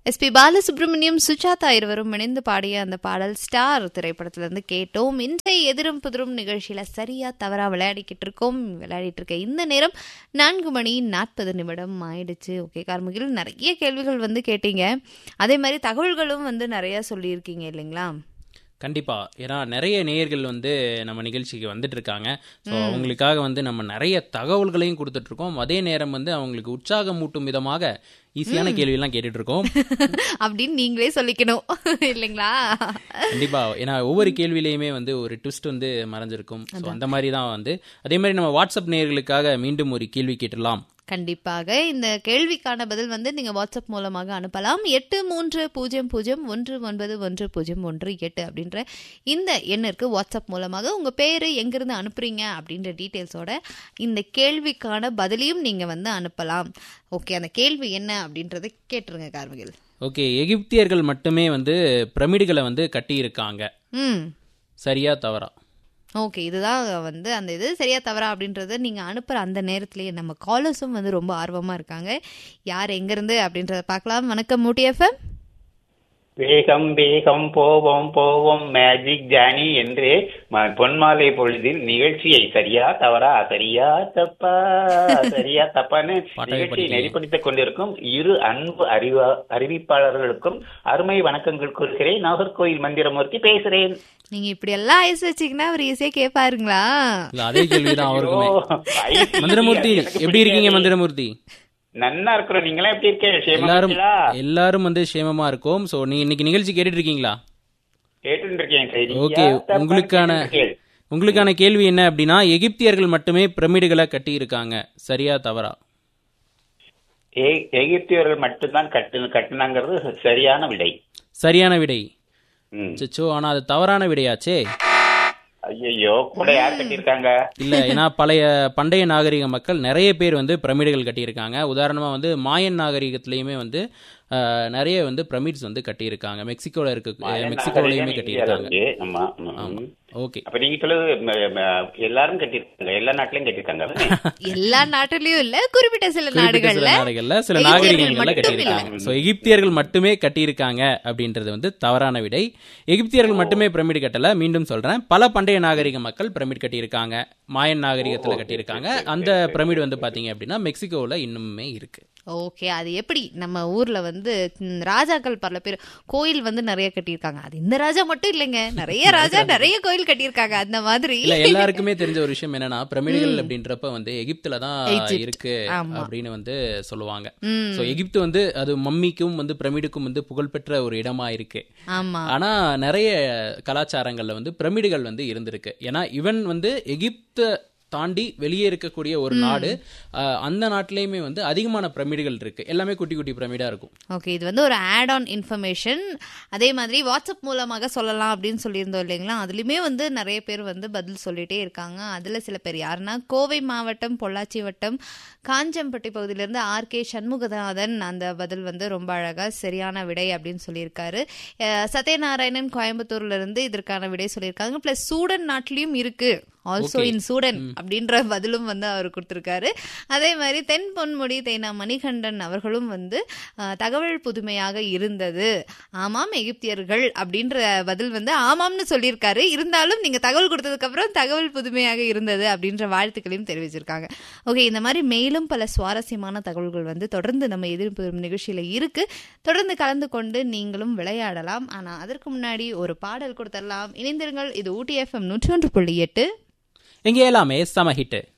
SP Balasubramaniam Sujatha இருவரும் இணைந்து பாடிய அந்த பாடல் ஸ்டார் திரைப்படத்திலிருந்து கேட்டோம் இன்றைய எதிரும் புதிரும் நிகழ்ச்சியில சரியா தவறா விளையாடிக்கிட்டு இருக்கோம் விளையாடிட்டு இருக்க இந்த நேரம் நான்கு மணி நாற்பது நிமிடம் ஆயிடுச்சு ஓகே கார்முகில் நிறைய கேள்விகள் வந்து கேட்டீங்க அதே மாதிரி தகவல்களும் வந்து நிறைய சொல்லியிருக்கீங்க இல்லைங்களா கண்டிப்பா ஏன்னா நிறைய நேயர்கள் வந்து நம்ம நிகழ்ச்சிக்கு வந்துட்டு இருக்காங்க ஸோ அவங்களுக்காக வந்து நம்ம நிறைய தகவல்களையும் கொடுத்துட்டு இருக்கோம் அதே நேரம் வந்து அவங்களுக்கு உற்சாகமூட்டும் விதமாக ஈஸியான கேள்வியெல்லாம் கேட்டுட்டு இருக்கோம் அப்படின்னு நீங்களே சொல்லிக்கணும் இல்லைங்களா கண்டிப்பா ஏன்னா ஒவ்வொரு கேள்வியிலையுமே வந்து ஒரு ட்விஸ்ட் வந்து மறைஞ்சிருக்கும் ஸோ அந்த மாதிரி தான் வந்து அதே மாதிரி நம்ம வாட்ஸ்அப் நேயர்களுக்காக மீண்டும் ஒரு கேள்வி கேட்டுடலாம் கண்டிப்பாக இந்த கேள்விக்கான பதில் வந்து நீங்க வாட்ஸ்அப் மூலமாக அனுப்பலாம் எட்டு மூன்று பூஜ்ஜியம் பூஜ்ஜியம் ஒன்று ஒன்பது ஒன்று பூஜ்ஜியம் ஒன்று எட்டு அப்படின்ற இந்த எண்ணிற்கு வாட்ஸ்அப் மூலமாக உங்க பேரு எங்கிருந்து அனுப்புறீங்க அப்படின்ற டீட்டெயில்ஸோட இந்த கேள்விக்கான பதிலையும் நீங்க வந்து அனுப்பலாம் ஓகே அந்த கேள்வி என்ன அப்படின்றத கேட்டுருங்க கார்மிகில் ஓகே எகிப்தியர்கள் மட்டுமே வந்து பிரமிடுகளை வந்து கட்டியிருக்காங்க ம் சரியா தவறா ஓகே இதுதான் வந்து அந்த இது சரியா தவறா அப்படின்றத நீங்க அனுப்புற அந்த நேரத்திலேயே நம்ம காலர்ஸும் வந்து ரொம்ப ஆர்வமா இருக்காங்க யார் எங்கிருந்து அப்படின்றத பார்க்கலாம் வணக்கம் மூட்டி எஃப்எம் வேகம் வேகம் போவோம் போவோம் மேஜிக் ஜானி என்று ம- பொன்மாலை பொழுதில் நிகழ்ச்சியை சரியா தவறா சரியா தப்பா சரியா தப்பான்னு பாட்டாவே நிகழ்ச்சியை படிக்கிறீங்க. நெறிப்படுத்திக் கொண்டிருக்கும் இரு அன்பு அறிவா அறிவிப்பாளர்களுக்கும் அருமை வணக்கங்கள் கூறுகிறேன் நாகர்கோயில் மந்திரமூர்த்தி பேசுறேன் நீங்க இப்படி எல்லாம் ஐஸ் வச்சீங்கன்னா அவர் ஈஸியா கேட்பாருங்களா இல்ல அதே கேள்விதான் அவருக்குமே ஐயோ, ஐசி, மந்திரமூர்த்தி எனக்கு எப்படி இருக்கீங்க பிடிக்காது. மந்திரமூர்த்தி நன்னா இருக்கிறோம் நீங்களாம் எப்படி இருக்கீங்க சேமமா எல்லாரும் இருக்கீங்களா? எல்லாரும் வந்து சேமமா இருக்கோம் சோ நீங்க இன்னைக்கு நிகழ்ச்சி கேட்டுட்டு இருக்கீங்களா கேட்டுட்டு இருக்கேன் சரியா ஓகே தப்பான்னு உங்களுக்கான கேட்டுட்டு இருக்கேன். உங்களுக்கான கேள்வி என்ன அப்படின்னா எகிப்தியர்கள் மட்டுமே பிரமிடுகளை கட்டி இருக்காங்க சரியா தவறா எ- எகிப்தியர்கள் மட்டும்தான் கட்டு கட்டுனாங்கிறது சரியான விடை சரியான விடை ம். சச்சோ ஆனா அது தவறான விடையாச்சே ஐயையோ கூட யார் கட்டியிருக்காங்க இல்ல ஏன்னா பழைய பண்டைய நாகரிக மக்கள் நிறைய பேர் வந்து பிரமிடுகள் கட்டியிருக்காங்க உதாரணமா வந்து மாயன் நாகரிகத்திலயுமே வந்து அஹ், நிறைய வந்து பிரமிட்ஸ் வந்து கட்டியிருக்காங்க மெக்சிகோல இருக்க மெக்சிகோலயுமே கட்டியிருக்காங்க இந்தியால இருக்கு. ஆமா ம். ஓகே அப்ப நீங்க சொல்லுது ம- ம- எல்லாரும் கட்டியிருக்காங்க எல்லா நாட்டிலயும் கட்டியிருக்காங்க தானே? எல்லா நாட்டிலயும் இல்ல குறிப்பிட்ட சில குறிப்பிட்ட நாடுகள்ல சில நாடுகள்ல சில எகிப்தியர்கள் நாகரிகங்கள்ல மட்டும் கட்டியிருக்காங்க சோ எகிப்தியர்கள் மட்டுமே கட்டியிருக்காங்க அப்படின்றது வந்து தவறான விடை எகிப்தியர்கள் மட்டுமே பிரமிடு கட்டல மீண்டும் சொல்றேன் பல பண்டைய நாகரிக மக்கள் பிரமிட் கட்டியிருக்காங்க மாயன் நாகரிகத்துல கட்டியிருக்காங்க அந்த பிரமிடு வந்து பாத்தீங்க அப்படின்னா மெக்சிகோல இன்னுமே இருக்கு ஓகே அது எப்படி நம்ம ஊர்ல வந்து ம், ராஜாக்கள் பல பேர் கோயில் வந்து நிறைய கட்டியிருக்காங்க அது இந்த ராஜா மட்டும் இல்லைங்க நிறைய ராஜா நிறைய கோயில் கட்டியிருக்காங்க அந்த மாதிரி இல்ல எல்லாருக்குமே தெரிஞ்ச ஒரு விஷயம் என்னன்னா பிரமிடுகள் அப்படின்றப்ப வந்து எகிப்துல தான் எகிப்த். இருக்கு ஆமா. அப்படின்னு வந்து சொல்லுவாங்க ம். சோ எகிப்து வந்து அது மம்மிக்கும் வந்து பிரமிடுக்கும் வந்து புகழ்பெற்ற ஒரு இடமா இருக்கு ஆமா ஆனா நிறைய கலாச்சாரங்கள்ல வந்து பிரமிடுகள் வந்து இருந்திருக்கு ஏன்னா இவன் வந்து எகிப்த தாண்டி வெளியே இருக்கக்கூடிய ஒரு நாடு அஹ், அந்த நாட்டிலயுமே வந்து அதிகமான பிரமிடுகள் இருக்கு எல்லாமே குட்டி குட்டி பிரமிடா இருக்கும் ஓகே இது வந்து ஒரு ஆட் ஆன் இன்ஃபர்மேஷன் அதே மாதிரி வாட்ஸ்அப் மூலமாக சொல்லலாம் அப்படின்னு சொல்லியிருந்தோம் இல்லைங்களா அதுலயுமே வந்து நிறைய பேர் வந்து பதில் சொல்லிட்டே இருக்காங்க அதுல சில பேர் யாருன்னா கோவை மாவட்டம் பொள்ளாச்சி வட்டம் காஞ்சம்பட்டி பகுதியிலிருந்து ஆர் கே சண்முகநாதன் அந்த பதில் வந்து ரொம்ப அழகா சரியான விடை அப்படின்னு சொல்லியிருக்காரு அஹ் சத்யநாராயணன் கோயம்புத்தூர்ல இருந்து இதற்கான விடை சொல்லியிருக்காங்க பிளஸ் சூடன் நாட்டிலயும் இருக்கு ஆல்சோ Okay. இன் சூடன் அப்படின்ற பதிலும் வந்து அவர் கொடுத்திருக்காரு அதே மாதிரி தென் பொன்முடி தேனா மணிகண்டன் அவர்களும் வந்து அஹ், தகவல் புதுமையாக இருந்தது ஆமாம் எகிப்தியர்கள் அப்படின்ற பதில் வந்து ஆமாம்னு சொல்லியிருக்காரு இருந்தாலும் நீங்க தகவல் கொடுத்ததுக்கு அப்புறம் தகவல் புதுமையாக இருந்தது அப்படின்ற வாழ்த்துக்களையும் தெரிவிச்சிருக்காங்க ஓகே இந்த மாதிரி மேலும் பல சுவாரஸ்யமான தகவல்கள் வந்து தொடர்ந்து நம்ம எதிர்ப்பு நிகழ்ச்சியில இருக்கு தொடர்ந்து கலந்து கொண்டு நீங்களும் விளையாடலாம் ஆனா அதற்கு முன்னாடி ஒரு பாடல் கொடுத்துடலாம் இணைந்திருங்கள் இது ஊட்டி எஃப்எம் நூற்றி ஒன்று புள்ளி எட்டு எங்க எல்லாமே சம ஹிட்